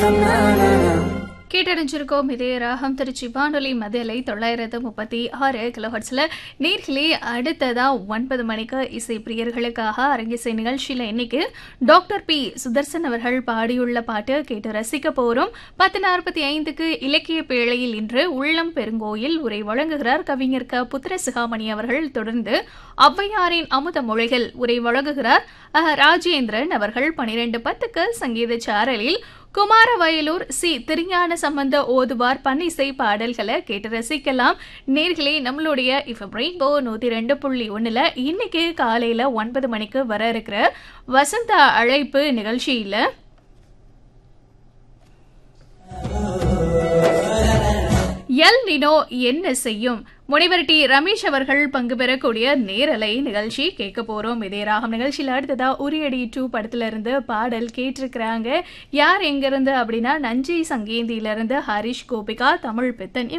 கேட்டறிஞ்சிருக்கோம் இதே ராகம் திருச்சி வானொலி மதியலை தொள்ளாயிரத்து முப்பத்தி ஆறு கிலோஹர்ட்ஸில் நேர்களே அடுத்ததா ஒன்பது மணிக்கு இசை பிரியர்களுக்காக அரங்கிசை நிகழ்ச்சியில் இன்னைக்கு டாக்டர் பி சுதர்சன் அவர்கள் பாடியுள்ள பாட்டு கேட்டு ரசிக்க போறோம் பத்து நாற்பத்தி ஐந்துக்கு இலக்கிய பேழையில் இன்று உள்ளம் பெருங்கோயில் உரை வழங்குகிறார் கவிஞர் க புத்திர சிகாமணி அவர்கள் தொடர்ந்து ஔவையாரின் அமுத மொழிகள் உரை வழங்குகிறார் அஹ், ராஜேந்திரன் அவர்கள் பனிரெண்டு பத்துக்கு சங்கீத சாரலில் குமாரவயலூர் சி திருஞான சம்பந்த ஓதுவார் பன்னிசை பாடல்களை கேட்டு ரசிக்கலாம் நேர்களே நம்மளுடைய இஃப் ரெயின்போ நூத்தி ரெண்டு புள்ளி ஒண்ணுல இன்னைக்கு காலையில ஒன்பது மணிக்கு வர இருக்கிற வசந்த அழைப்பு நிகழ்ச்சியில எல் நினோ என்ன செய்யும் முனைவர் டி ரமேஷ் அவர்கள் பங்கு பெறக்கூடிய நேரலை நிகழ்ச்சி கேட்க போறோம் இதே ராகம் நிகழ்ச்சியில் அடுத்ததா உரியடி டூ படத்துல இருந்து பாடல் கேட்டிருக்கிறாங்க யார் எங்க இருந்து அப்படின்னா நஞ்சி சங்கேந்தியில இருந்து ஹரிஷ் கோபிகா தமிழ் பித்தன்